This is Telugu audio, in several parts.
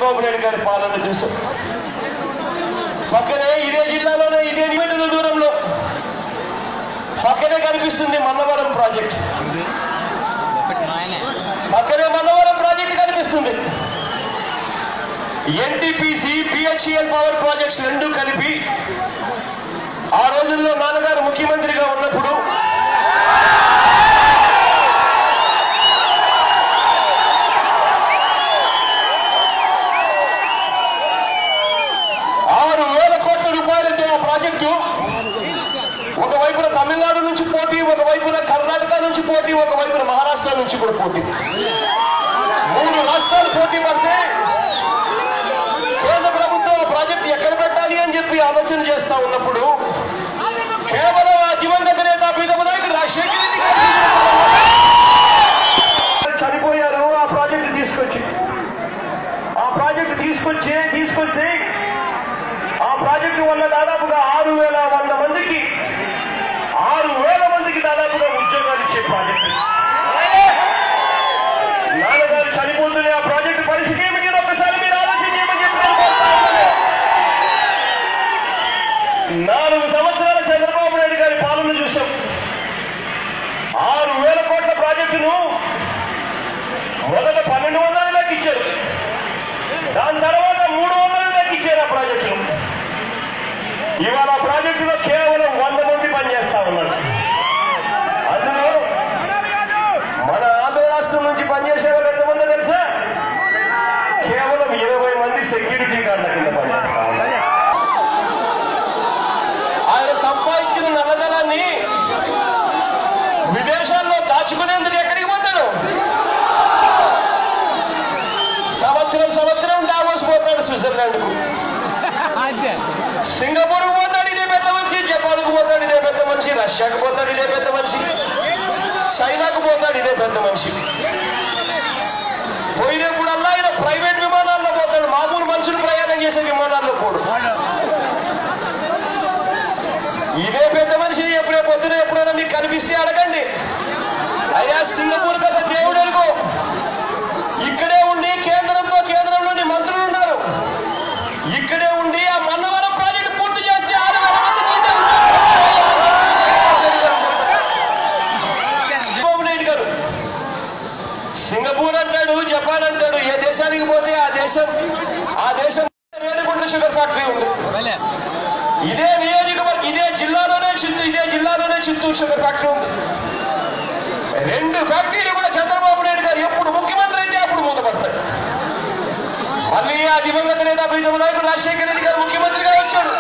చంద్రబాబు నాయుడు గారి పాలన చూసాం పక్కనే ఇదే జిల్లాలోనే ఇదే నిమిషాల దూరంలో పక్కనే కనిపిస్తుంది మన్నవరం ప్రాజెక్ట్ ఒకటి నాయనే పక్కనే మన్నవరం ప్రాజెక్ట్ కనిపిస్తుంది ఎన్టీపీసీ పిహెచ్ఎల్ పవర్ ప్రాజెక్ట్స్ రెండు కలిపి ఆ రోజుల్లో నాన్నగారు ముఖ్యమంత్రిగా ఉన్నప్పుడు ఆరు వేల కోట్ల రూపాయలతో ఆ ప్రాజెక్టు ఒకవైపున తమిళనాడు నుంచి పోటీ ఒకవైపున కర్ణాటక నుంచి పోటీ ఒకవైపున మహారాష్ట్ర నుంచి కూడా పోటీ మూడు రాష్ట్రాలు పోటీ పడితే కేంద్ర ప్రభుత్వం ఆ ప్రాజెక్ట్ ఎక్కడ పెట్టాలి అని చెప్పి ఆలోచన చేస్తా ఉన్నప్పుడు కేవలం ఆ దివంగత నేత పీఠమ నాయకుడు రాజశేఖర రెడ్డి గారు చనిపోయారు ఆ ప్రాజెక్టు తీసుకొచ్చి ఆ ప్రాజెక్టు తీసుకొచ్చి తీసుకొచ్చి ఆ ప్రాజెక్టు వల్ల దాదాపుగా ఆరు వేల వంద మందికి ఆరు వేల మందికి దాదాపుగా ఉద్యోగాలు ఇచ్చే ప్రాజెక్టు నాన్నగారు చనిపోతున్న ఆ ప్రాజెక్టు పరిస్థితి ఏమిటి అని ఒక్కసారి మీరు ఆలోచన చేయమని చెప్పి నేను కోరుతా ఉన్నాను. నాలుగు సంవత్సరాల చంద్రబాబు నాయుడు గారి పాలన చూశాం ఆరు వేల కోట్ల ప్రాజెక్టును మొదట పన్నెండు వందలు లెక్కించారు దాని తర్వాత మూడు వందలు లెక్కించారు ఆ ప్రాజెక్టును ఇవాళ ఆ ప్రాజెక్టులో కేవలం వంద మంది పనిచేస్తా ఉన్నారు అందులో మన ఆంధ్ర రాష్ట్రం నుంచి పనిచేసే వాళ్ళు ఎంతమంది తెలుసా కేవలం ఇరవై మంది సెక్యూరిటీ గార్డుల కింద పనిచేస్తా ఉన్నారు ఆయన సంపాదించిన నల్లధనాన్ని విదేశాల్లో దాచుకునేందుకు ఎక్కడికి పోతాడు సంవత్సరం సంవత్సరం డావోస్ పోతాడు స్విట్జర్లాండ్ కు అంతే సింగపూర్ పోతాడు ఇదే పెద్ద మనిషి జపాన్ కు పోతాడు ఇదే పెద్ద మనిషి రష్యాకు పోతాడు ఇదే పెద్ద మనిషి చైనాకు పోతాడు ఇదే పెద్ద మనిషి పోయినప్పుడల్లా ఆయన ప్రైవేట్ విమానాల్లో పోతాడు మామూలు మనుషులు ప్రయాణం చేసే విమానాల్లో పోడు ఇదే పెద్ద మనిషి ఎప్పుడే పొద్దున ఎప్పుడైనా మీకు కనిపిస్తే అడగండి అయ్యా సింగపూర్ పెద్ద దేవుడు అనుకో ఇక్కడే ఉండి కేంద్రంలో కేంద్రంలోని మంత్రులు ఉన్నారు ఇక్కడే ఉండి ఆ మన్నవరం ప్రాజెక్టు పూర్తి చేస్తే ఆరు వేల మంది పోతే చంద్రబాబు నాయుడు గారు సింగపూర్ అంటాడు జపాన్ అంటాడు ఏ దేశానికి పోతే ఆ దేశం ఆ దేశం రేణిగుంట షుగర్ ఫ్యాక్టరీ ఉంది భలే ఇదే నియోజకవర్గం ఇదే జిల్లాలోనే చిత్తూరు ఇదే జిల్లాలోనే చిత్తూరు షుగర్ ఫ్యాక్టరీ ఉంది రెండు ఫ్యాక్టరీలు కూడా చంద్రబాబు నాయుడు గారు ఎప్పుడు ముఖ్యమంత్రి అయితే అప్పుడు మూతపడతాయి మళ్ళీ ఆ దివంగత నేత ప్రీతమ నాయకుడు రాజశేఖర రెడ్డి గారు ముఖ్యమంత్రిగా వచ్చాడు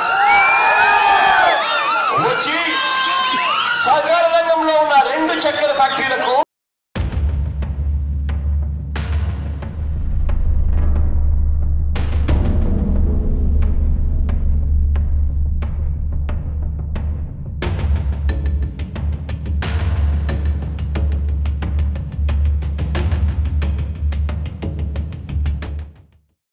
వచ్చి సహకార రంగంలో ఉన్న రెండు చక్కెర ఫ్యాక్టరీలకు